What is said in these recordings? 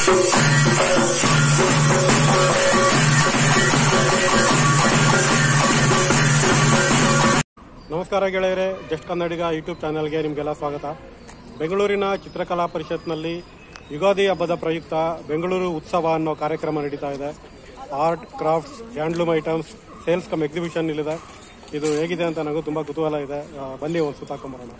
ನಮಸ್ಕಾರ ಗೆಳೆಯರೆ ಜಸ್ಟ್ ಕನ್ನಡಿಗ ಯೂಟ್ಯೂಬ್ ಚಾನೆಲ್ಗೆ ನಿಮಗೆಲ್ಲ ಸ್ವಾಗತ ಬೆಂಗಳೂರಿನ ಚಿತ್ರಕಲಾ ಪರಿಷತ್ನಲ್ಲಿ ಯುಗಾದಿ ಹಬ್ಬದ ಪ್ರಯುಕ್ತ ಬೆಂಗಳೂರು ಉತ್ಸವ ಅನ್ನೋ ಕಾರ್ಯಕ್ರಮ ನಡೀತಾ ಇದೆ art crafts handloom items sales cum exhibition ಇಲ್ಲಿದೆ ಇದು ಹೇಗಿದೆ ಅಂತ ನನಗೂ ತುಂಬಾ ಕುತೂಹಲ ಇದೆ ಆ, ಬನ್ನಿ ಒಂದು ಸುತ್ತಾಕೊಂಬರೋಣ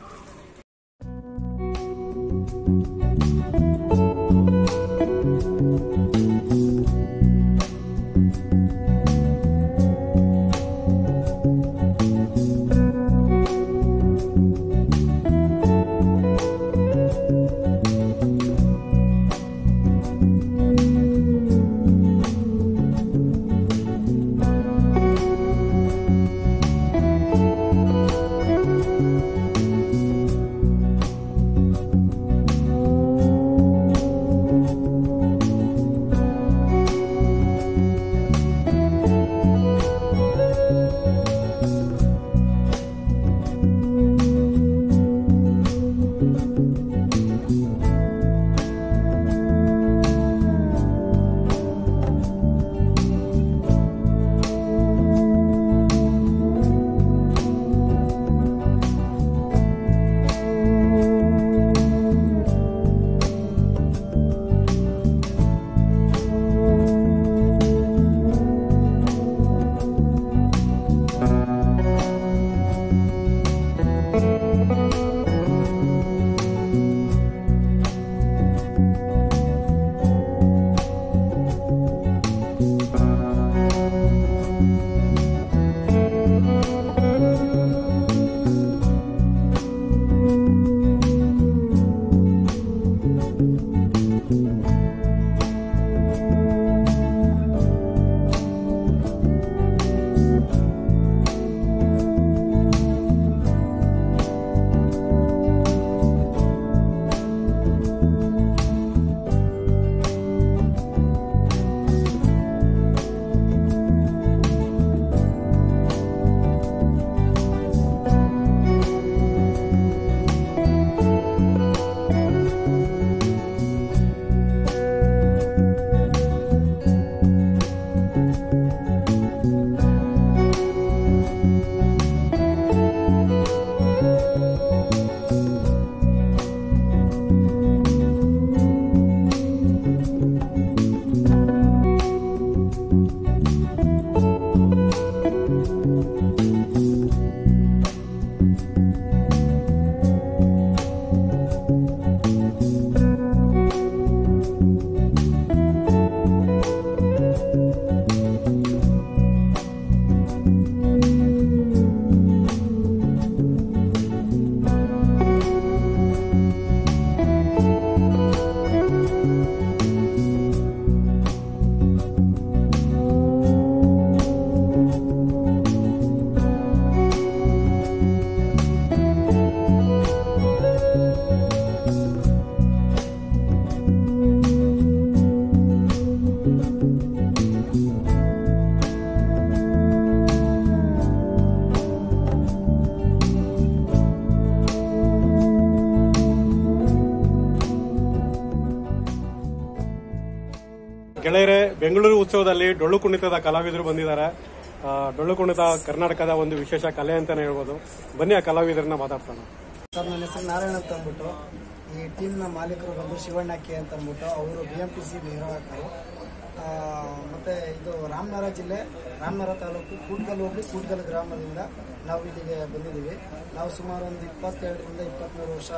ಗೆಳೆಯರೆ ಬೆಂಗಳೂರು ಉತ್ಸವದಲ್ಲಿ ಡೊಳ್ಳು ಕುಣಿತದ ಕಲಾವಿದರು ಬಂದಿದ್ದಾರೆ ಆ, ಡೊಳ್ಳು ಕುಣಿತ ಕರ್ನಾಟಕದ ಒಂದು ವಿಶೇಷ ಕಲೆ ಅಂತಾನೆ ಹೇಳ್ಬೋದು ಬನ್ನಿ ಆ ಕಲಾವಿದರನ್ನ ಮಾತಾಡ್ಸೋಣ ಸರ್ ನನ್ನ ಹೆಸರು ನಾರಾಯಣ ಅಂತ ಅಂದ್ಬಿಟ್ಟು ಈ ಟೀಮ್ನ ಮಾಲೀಕರು ಬಂದು ಶಿವಣ್ಣ ಕೆ ಅಂತ ಅಂದ್ಬಿಟ್ಟು ಅವರು ಬಿ ಎಂ ಪಿ ಸಿ ನಿರ್ವಾಹಕರು ಆ, ಮತ್ತೆ ಇದು ರಾಮನಗರ ಜಿಲ್ಲೆ ರಾಮನಗರ ತಾಲೂಕು ಕೂಟ್ಗಲ್ ಹೋಗಿ ಕೂಟ್ಗಲ್ ಗ್ರಾಮದಿಂದ ನಾವು ಇಲ್ಲಿಗೆ ಬಂದಿದ್ದೀವಿ ನಾವು ಸುಮಾರು ಒಂದು ಇಪ್ಪತ್ತೆರಡರಿಂದ ಇಪ್ಪತ್ತ್ಮೂರು ವರ್ಷ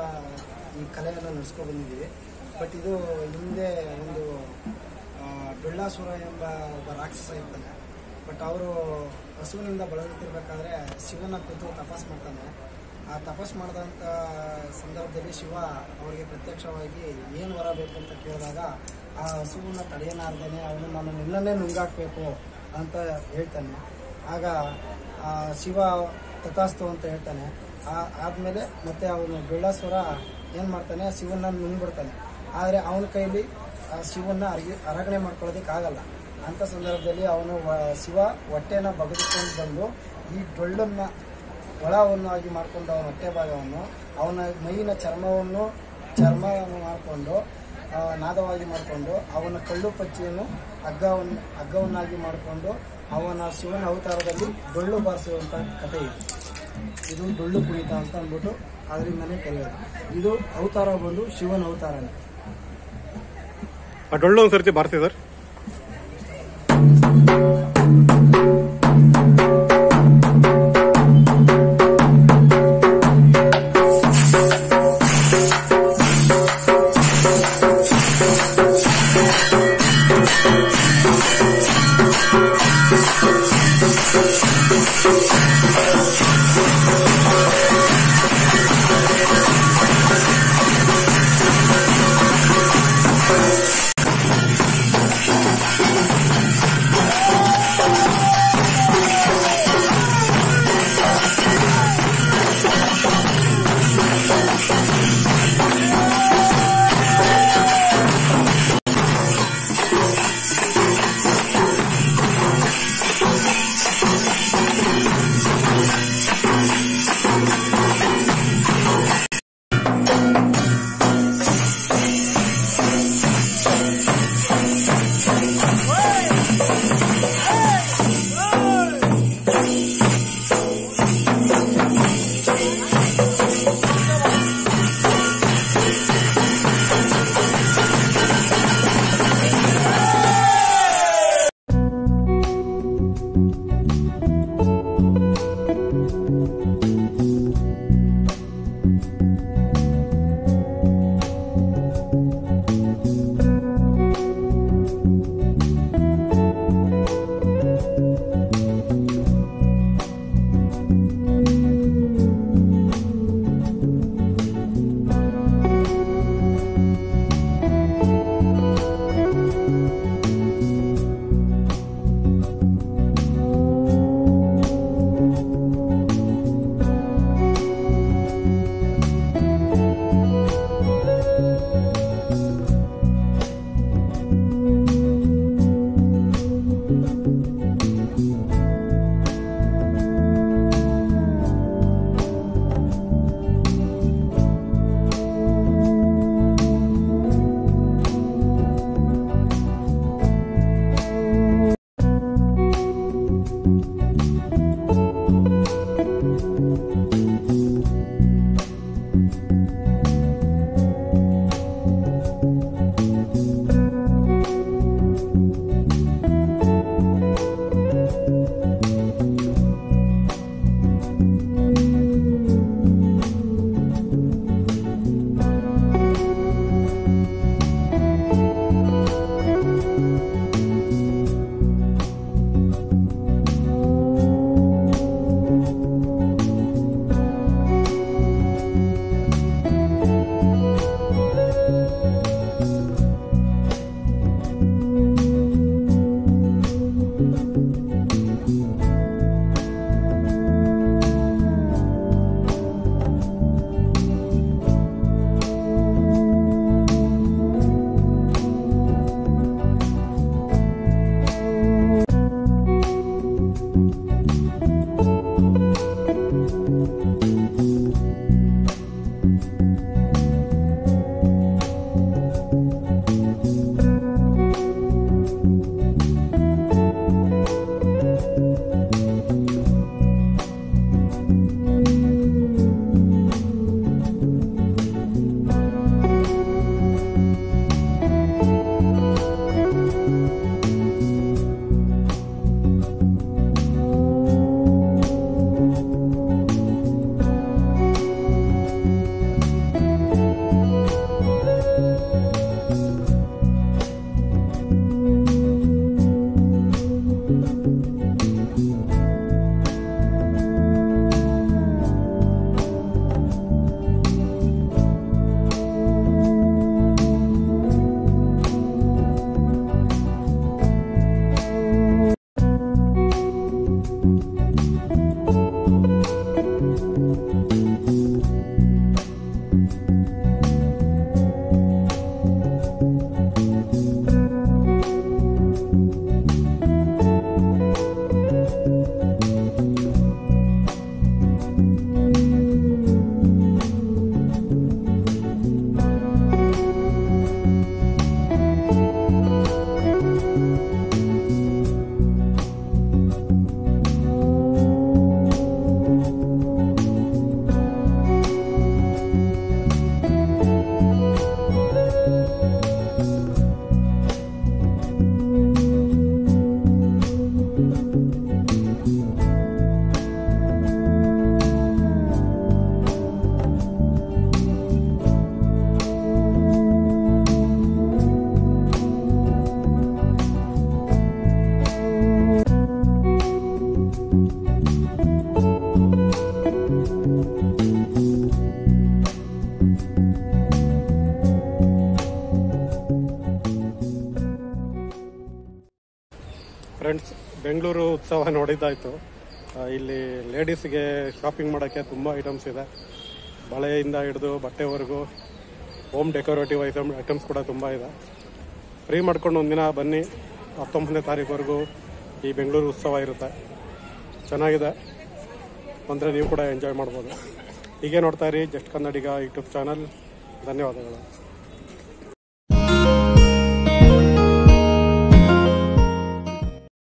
ಈ ಕಲೆಯನ್ನು ನಡೆಸ್ಕೊಂಡು ಬಂದಿದ್ದೀವಿ ಬಟ್ ಇದು ಹಿಂದೆ ಒಂದು ಆ, ಡೊಳ್ಳಾಸುರ ಎಂಬ ಒಬ್ಬ ರಾಕ್ಷಸ ಇರ್ತಾನೆ ಬಟ್ ಅವರು ಹಸುವಿನಿಂದ ಬಳಲುತ್ತಿರ್ಬೇಕಾದ್ರೆ ಶಿವನ ಕೂತು ತಪಾಸ್ ಮಾಡ್ತಾನೆ ಆ ತಪಾಸ್ ಮಾಡಿದಂಥ ಸಂದರ್ಭದಲ್ಲಿ ಶಿವ ಅವರಿಗೆ ಪ್ರತ್ಯಕ್ಷವಾಗಿ ಏನು ವರ ಬೇಕು ಅಂತ ಕೇಳಿದಾಗ ಆ ಹಸುವನ್ನ ತಡೆಯಲಾರ್ದೇನೆ ಅವನು ನಾನು ನಿನ್ನನ್ನೇ ನುಂಗಾಕಬೇಕು ಅಂತ ಹೇಳ್ತಾನೆ ಆಗ ಆ ಶಿವ ತಥಾಸ್ತು ಅಂತ ಹೇಳ್ತಾನೆ ಆ- ಆದ್ಮೇಲೆ ಮತ್ತೆ ಅವನು ಬೆಳ್ಳಾಸುರ ಏನು ಮಾಡ್ತಾನೆ ಶಿವನ ನುಂಗ್ಬಿಡ್ತಾನೆ ಆದರೆ ಅವನ ಕೈಲಿ ಆ ಶಿವನ್ನ ಅರಗಿ ಅರಗಣೆ ಮಾಡ್ಕೊಳ್ಳೋದಕ್ಕೆ ಆಗಲ್ಲ ಅಂತ ಸಂದರ್ಭದಲ್ಲಿ ಅವನು ವ- ಶಿವ ಹೊಟ್ಟೆನ ಬಗೆದುಕೊಂಡು ಬಂದು ಈ ಡೊಳ್ಳನ್ನ ಒಳವನ್ನಾಗಿ ಮಾಡಿಕೊಂಡು ಅವನ ಹೊಟ್ಟೆ ಭಾಗವನ್ನು ಅವನ ಮೈಯಿನ ಚರ್ಮವನ್ನು ಚರ್ಮವನ್ನು ಮಾಡಿಕೊಂಡು ಆ, ನಾದವಾಗಿ ಮಾಡಿಕೊಂಡು ಅವನ ಕಳ್ಳು ಪಚ್ಚಿಯನ್ನು ಹಗ್ಗವನ್ನು ಹಗ್ಗವನ್ನಾಗಿ ಮಾಡಿಕೊಂಡು ಅವನ ಶಿವನ ಅವತಾರದಲ್ಲಿ ಡೊಳ್ಳು ಬಾರಿಸುವಂಥ ಕಥೆ ಇದೆ ಇದು ಡೊಳ್ಳು ಕುಣಿತ ಅಂತ ಅಂದ್ಬಿಟ್ಟು ಅದರಿಂದನೇ ಕರೆಯೋದು ಇದು ಅವತಾರ ಬಂದು ಶಿವನ ಅವತಾರನೇ ಆ ಡೊಳ್ಳು ಒಂದ್ಸರ್ತಿ ಬಾರಿಸಿ ಸರ್ ಫ್ರೆಂಡ್ಸ್ ಬೆಂಗಳೂರು ಉತ್ಸವ ನೋಡಿದ್ದಾಯ್ತು ಆ, ಇಲ್ಲಿ ಲೇಡೀಸ್ಗೆ ಶಾಪಿಂಗ್ ಮಾಡೋಕ್ಕೆ ತುಂಬ ಐಟಮ್ಸ್ ಇದೆ ಬಳೆಯಿಂದ ಹಿಡಿದು ಬಟ್ಟೆವರೆಗೂ ಹೋಮ್ ಡೆಕೋರೇಟಿವ್ ಐಟಮ್ ಐಟಮ್ಸ್ ಕೂಡ ತುಂಬ ಇದೆ ಫ್ರೀ ಮಾಡ್ಕೊಂಡು ಒಂದಿನ ಬನ್ನಿ ಹತ್ತೊಂಬತ್ತನೇ ತಾರೀಕುವರೆಗೂ ಈ ಬೆಂಗಳೂರು ಉತ್ಸವ ಇರುತ್ತೆ ಚೆನ್ನಾಗಿದೆ ಬಂದರೆ ನೀವು ಕೂಡ ಎಂಜಾಯ್ ಮಾಡ್ಬೋದು ಹೀಗೆ ನೋಡ್ತಾ ಇರಿ ಜಸ್ಟ್ ಕನ್ನಡಿಗ ಯೂಟ್ಯೂಬ್ ಚಾನಲ್ ಧನ್ಯವಾದಗಳು